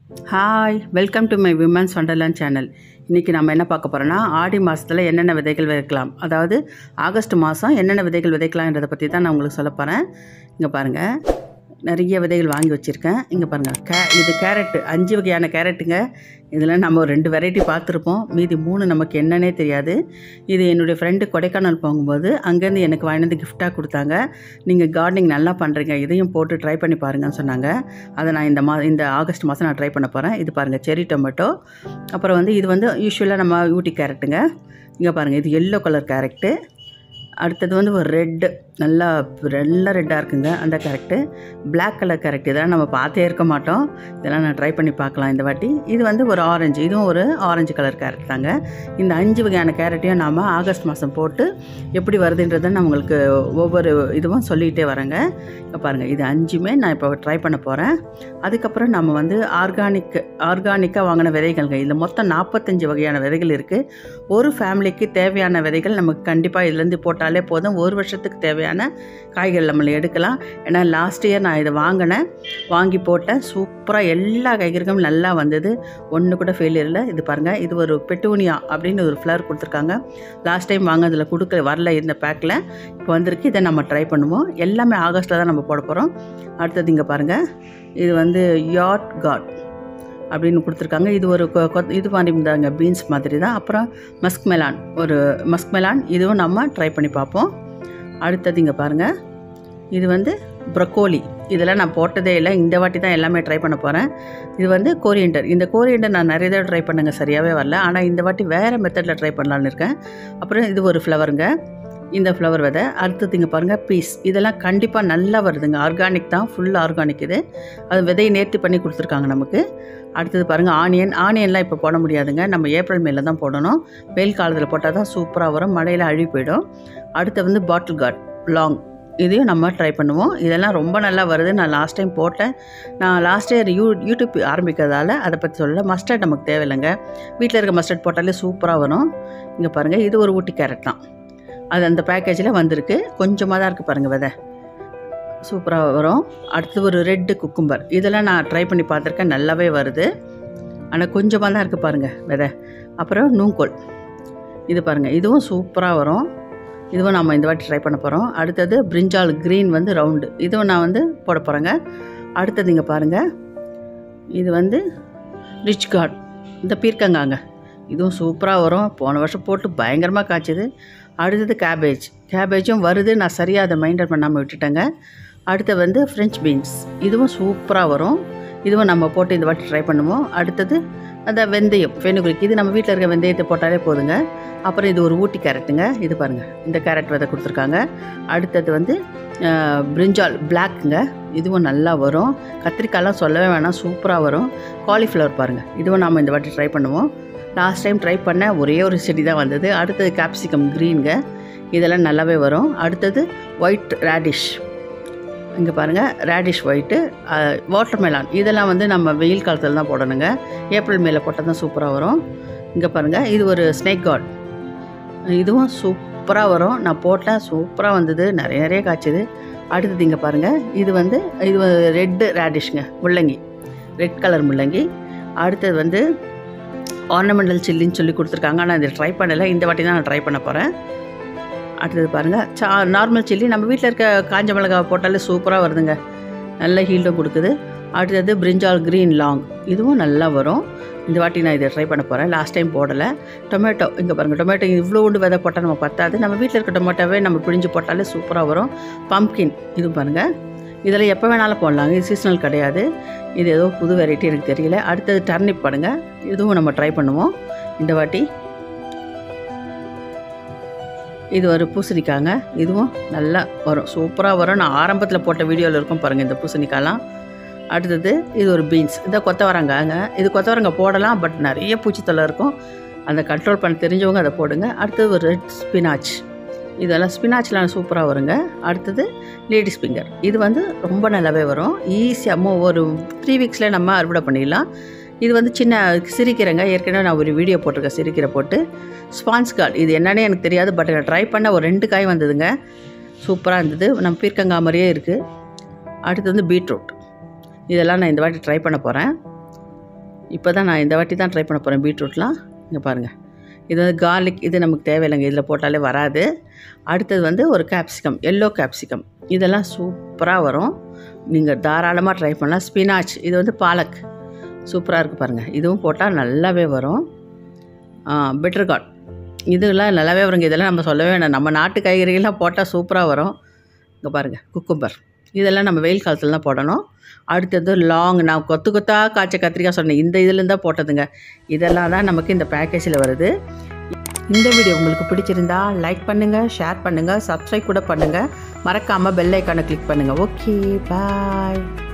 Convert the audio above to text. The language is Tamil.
hi welcome to my women's wonderland channel இன்றைக்கி நம்ம என்ன பார்க்க போகிறோன்னா ஆடி மாதத்தில் என்னென்ன விதைகள் விதைக்கலாம் அதாவது ஆகஸ்ட் மாதம் என்னென்ன விதைகள் விதைக்கலாம்ன்றதை பற்றி தான் நான் உங்களுக்கு சொல்ல போகிறேன் இங்கே பாருங்கள் நிறைய விதைகள் வாங்கி வச்சுருக்கேன் இங்கே பாருங்கள் கே இது கேரட்டு அஞ்சு வகையான கேரட்டுங்க இதில் நம்ம ஒரு ரெண்டு வெரைட்டி பார்த்துருப்போம் மீதி மூணு நமக்கு என்னன்னே தெரியாது இது என்னுடைய ஃப்ரெண்டு கொடைக்கானல் போகும்போது அங்கேருந்து எனக்கு வாங்கினது கிஃப்டாக கொடுத்தாங்க நீங்கள் கார்டனிங் நல்லா பண்ணுறீங்க இதையும் போட்டு ட்ரை பண்ணி பாருங்கன்னு சொன்னாங்க அதை நான் இந்த மா இந்த ஆகஸ்ட் மாதம் நான் ட்ரை பண்ண போகிறேன் இது பாருங்கள் செரி டொமேட்டோ அப்புறம் வந்து இது வந்து யூஸ்வலாக நம்ம ஊட்டி கேரட்டுங்க இங்கே பாருங்கள் இது எல்லோ கலர் கேரட்டு அடுத்தது வந்து ஒரு ரெட்டு நல்லா நல்ல ரெட்டாக இருக்குங்க அந்த கேரட்டு பிளாக் கலர் கேரட் இதெல்லாம் நம்ம பார்த்தே இருக்க மாட்டோம் இதெல்லாம் நான் ட்ரை பண்ணி பார்க்கலாம் இந்த வாட்டி இது வந்து ஒரு ஆரஞ்சு இதுவும் ஒரு ஆரஞ்சு கலர் கேரட் தாங்க இந்த அஞ்சு வகையான கேரட்டையும் நாம் ஆகஸ்ட் மாதம் போட்டு எப்படி வருதுன்றதை நான் உங்களுக்கு ஒவ்வொரு இதுவும் சொல்லிகிட்டே வரேங்க இப்போ பாருங்கள் இது அஞ்சுமே நான் இப்போ ட்ரை பண்ண போகிறேன் அதுக்கப்புறம் நம்ம வந்து ஆர்கானிக் ஆர்கானிக்காக வாங்கின விதைகள்ங்க இதில் மொத்தம் நாற்பத்தஞ்சு வகையான விதைகள் இருக்குது ஒரு ஃபேமிலிக்கு தேவையான விதைகள் நமக்கு கண்டிப்பாக இதுலேருந்து போட்டாலே போதும் ஒரு வருஷத்துக்கு தேவையான காய்கள் நம்மளை எடுக்கலாம் ஏன்னா லாஸ்ட் இயர் நான் இதை வாங்கினேன் வாங்கி போட்டேன் சூப்பராக எல்லா காய்கறிகளும் நல்லா வந்தது ஒன்று கூட ஃபெயிலியர் இல்லை இது பாருங்கள் இது ஒரு பெட்டூனியா அப்படின்னு ஒரு ஃப்ளவர் கொடுத்துருக்காங்க லாஸ்ட் டைம் வாங்கினதில் கொடுக்க வரல இந்த பேக்கில் இப்போ வந்திருக்கு இதை நம்ம ட்ரை பண்ணுவோம் எல்லாமே ஆகஸ்ட்டில் தான் நம்ம போட போகிறோம் அடுத்தது இங்கே பாருங்கள் இது வந்து யாட் காட் அப்படின்னு கொடுத்துருக்காங்க இது ஒரு கொ- கொ- இது மாதிரி இருந்தாங்க பீன்ஸ் மாதிரி தான் அப்புறம் மஸ்க் மெலான் ஒரு மஸ்க் மெலான் இதுவும் நம்ம ட்ரை பண்ணி பார்ப்போம் அடுத்தது இங்கே பாருங்கள் இது வந்து ப்ரொக்கோலி இதெல்லாம் நான் போட்டதே இல்லை இந்த வாட்டி தான் எல்லாமே ட்ரை பண்ண போகிறேன் இது வந்து கோரியண்டர் இந்த கோரியண்டர் நான் நிறைய தடவை ட்ரை பண்ணுங்க சரியாகவே வரல ஆனால் இந்த வாட்டி வேறு மெத்தடில் ட்ரை பண்ணலான்னு இருக்கேன் அப்புறம் இது ஒரு ஃப்ளவருங்க இந்த ஃப்ளவர் விதை அடுத்தது இங்கே பாருங்கள் பீஸ் இதெல்லாம் கண்டிப்பாக நல்லா வருதுங்க ஆர்கானிக் தான் ஃபுல் ஆர்கானிக் இது அது விதையை நேர்த்தி பண்ணி கொடுத்துருக்காங்க நமக்கு அடுத்தது பாருங்கள் ஆனியன் ஆனியன்லாம் இப்போ போட முடியாதுங்க நம்ம ஏப்ரல் மேல தான் போடணும் வெயில் காலத்தில் போட்டால் தான் சூப்பராக வரும் மழையில் அழுகி போயிடும் அடுத்து வந்து பாட்டில் கார்ட் லாங் இதையும் நம்ம ட்ரை பண்ணுவோம் இதெல்லாம் ரொம்ப நல்லா வருது நான் லாஸ்ட் டைம் போட்டேன் நான் லாஸ்ட் இயர் யூ யூடியூப் ஆரம்பிக்கிறதால அதை பற்றி சொல்ல மஸ்டர்ட் நமக்கு தேவையில்லைங்க வீட்டில் இருக்க மஸ்டர்ட் போட்டாலே சூப்பராக வரும் இங்கே பாருங்கள் இது ஒரு ஊட்டி கேரட் தான் அது அந்த பேக்கேஜில் வந்திருக்கு கொஞ்சமாக தான் இருக்குது பாருங்கள் விதை சூப்பராக வரும் அடுத்து ஒரு ரெட்டு குக்கும்பர் இதெல்லாம் நான் ட்ரை பண்ணி பார்த்துருக்கேன் நல்லாவே வருது ஆனால் கொஞ்சமாக தான் இருக்குது பாருங்கள் விதை அப்புறம் நூங்கோல் இது பாருங்கள் இதுவும் சூப்பராக வரும் இதுவும் நம்ம இந்த வாட்டி ட்ரை பண்ண போகிறோம் அடுத்தது பிரிஞ்சால் க்ரீன் வந்து ரவுண்டு இதுவும் நான் வந்து போட போகிறேங்க அடுத்தது இங்கே பாருங்கள் இது வந்து ரிச் கார்ட் இந்த பீர்க்கங்காங்க இதுவும் சூப்பராக வரும் போன வருஷம் போட்டு பயங்கரமாக காய்ச்சது அடுத்தது கேபேஜ் கேபேஜும் வருது நான் சரியாக அதை மைண்டட் பண்ணாமல் விட்டுட்டேங்க அடுத்து வந்து ஃப்ரெஞ்ச் பீன்ஸ் இதுவும் சூப்பராக வரும் இதுவும் நம்ம போட்டு இந்த வாட்டி ட்ரை பண்ணுவோம் அடுத்தது அந்த வெந்தயம் ஃபெனுகுரிக் இது நம்ம வீட்டில் இருக்க வெந்தயத்தை போட்டாலே போதுங்க அப்புறம் இது ஒரு ஊட்டி கேரட்டுங்க இது பாருங்கள் இந்த கேரட் விதை கொடுத்துருக்காங்க அடுத்தது வந்து அஹ், பிரிஞ்சால் பிளாக்குங்க இதுவும் நல்லா வரும் கத்திரிக்காய்லாம் சொல்லவே வேணாம் சூப்பராக வரும் காலிஃப்ளவர் பாருங்கள் இதுவும் நாம் இந்த வாட்டி ட்ரை பண்ணுவோம் லாஸ்ட் டைம் ட்ரை பண்ண ஒரே ஒரு செடி தான் வந்தது அடுத்தது கேப்சிகம் க்ரீனுங்க இதெல்லாம் நல்லாவே வரும் அடுத்தது ஒயிட் ரேடிஷ் இங்கே பாருங்கள் ரேடிஷ் ஒயிட்டு வாட்டர் மெலான் இதெல்லாம் வந்து நம்ம வெயில் காலத்தில் தான் போடணுங்க ஏப்ரல் மேலே போட்டால் தான் சூப்பராக வரும் இங்கே பாருங்கள் இது ஒரு ஸ்னேக் காட் இதுவும் சூப்பராக வரும் நான் போட்டேன் சூப்பராக வந்தது நிறைய நிறைய காய்ச்சது அடுத்தது இங்கே பாருங்கள் இது வந்து இது ரெட்டு ரேடிஷ்ங்க முள்ளங்கி ரெட் கலர் முள்ளங்கி அடுத்தது வந்து ஆர்னமெண்டல் சில்லின்னு சொல்லி கொடுத்துருக்காங்க ஆனால் இதை ட்ரை பண்ணலை இந்த வாட்டி தான் நான் ட்ரை பண்ண போகிறேன் அடுத்தது பாருங்கள் சா நார்மல் சில்லி நம்ம வீட்டில் இருக்க காஞ்ச மிளகாய் போட்டாலே சூப்பராக வருதுங்க நல்ல ஹீல்டும் கொடுக்குது அடுத்தது பிரிஞ்சால் க்ரீன் லாங் இதுவும் நல்லா வரும் இந்த வாட்டி நான் இதை ட்ரை பண்ண போகிறேன் லாஸ்ட் டைம் போடலை டொமேட்டோ இங்கே பாருங்கள் டொமேட்டோ இவ்வளோ உண்டு விதை போட்டால் நம்ம பத்தாது நம்ம வீட்டில் இருக்க டொமேட்டோவே நம்ம பிழிஞ்சு போட்டாலே சூப்பராக வரும் பம்ப்கின் இது பாருங்கள் இதில் எப்போ வேணாலும் போடலாங்க இது சீசனல் கிடையாது இது ஏதோ புது வெரைட்டி எனக்கு தெரியல அடுத்தது டர்னிப் பாருங்க இதுவும் நம்ம ட்ரை பண்ணுவோம் இந்த வாட்டி இது ஒரு பூசணிக்காங்க இதுவும் நல்லா வரும் சூப்பராக வரும் நான் ஆரம்பத்தில் போட்ட வீடியோவில் இருக்கும் பாருங்கள் இந்த பூசணிக்காய்லாம் அடுத்தது இது ஒரு பீன்ஸ் இந்த கொத்தவரங்காங்க இது கொத்தவரங்காய் போடலாம் பட் நிறைய பூச்சித்தொல்லை இருக்கும் அந்த கண்ட்ரோல் பண்ண தெரிஞ்சவங்க அதை போடுங்க அடுத்தது ஒரு ரெட் ஸ்பினாச் இதெல்லாம் ஸ்பினாச்லாம் சூப்பராக வருங்க அடுத்தது லேடிஸ் ஃபிங்கர் இது வந்து ரொம்ப நல்லாவே வரும் ஈஸியாக ஒரு த்ரீ வீக்ஸில் நம்ம அறுவடை பண்ணிடலாம் இது வந்து சின்ன சிரிக்கிறேங்க ஏற்கனவே நான் ஒரு வீடியோ போட்டிருக்கேன் சிரிக்கிற போட்டு ஸ்பான்ஸ் கார்டு இது என்னன்னே எனக்கு தெரியாது பட் நான் ட்ரை பண்ண ஒரு ரெண்டு காய் வந்ததுங்க சூப்பராக இருந்தது நம்ம பீர்க்கங்காய் மாதிரியே இருக்குது அடுத்து வந்து பீட்ரூட் இதெல்லாம் நான் இந்த வாட்டி ட்ரை பண்ண போகிறேன் இப்போ தான் நான் இந்த வாட்டி தான் ட்ரை பண்ண போகிறேன் பீட்ரூட்லாம் இங்கே பாருங்கள் இது வந்து கார்லிக் இது நமக்கு தேவையில்லைங்க இதில் போட்டாலே வராது அடுத்தது வந்து ஒரு கேப்சிகம் எல்லோ கேப்சிகம் இதெல்லாம் சூப்பராக வரும் நீங்கள் தாராளமாக ட்ரை பண்ணலாம் ஸ்பினாச் இது வந்து பாலக் சூப்பராக இருக்குது பாருங்கள் இதுவும் போட்டால் நல்லாவே வரும் பெட்டர்காட் இதெல்லாம் நல்லாவே வருங்க இதெல்லாம் நம்ம சொல்லவே வேண்டாம் நம்ம நாட்டு காய்கறிகள்லாம் போட்டால் சூப்பராக வரும் இங்கே பாருங்கள் குக்கும்பர் இதெல்லாம் நம்ம வெயில் காலத்தில் தான் போடணும் அடுத்தது லாங் நான் கொத்து கொத்தா காய்ச்ச கத்திரிக்காய் சொன்னேன் இந்த இதுலேருந்து தான் போட்டதுங்க இதெல்லாம் தான் நமக்கு இந்த பேக்கேஜில் வருது இந்த வீடியோ உங்களுக்கு பிடிச்சிருந்தா லைக் பண்ணுங்கள் ஷேர் பண்ணுங்கள் சப்ஸ்கிரைப் கூட பண்ணுங்கள் மறக்காமல் பெல் ஐக்கானை கிளிக் பண்ணுங்கள் ஓகே பாய்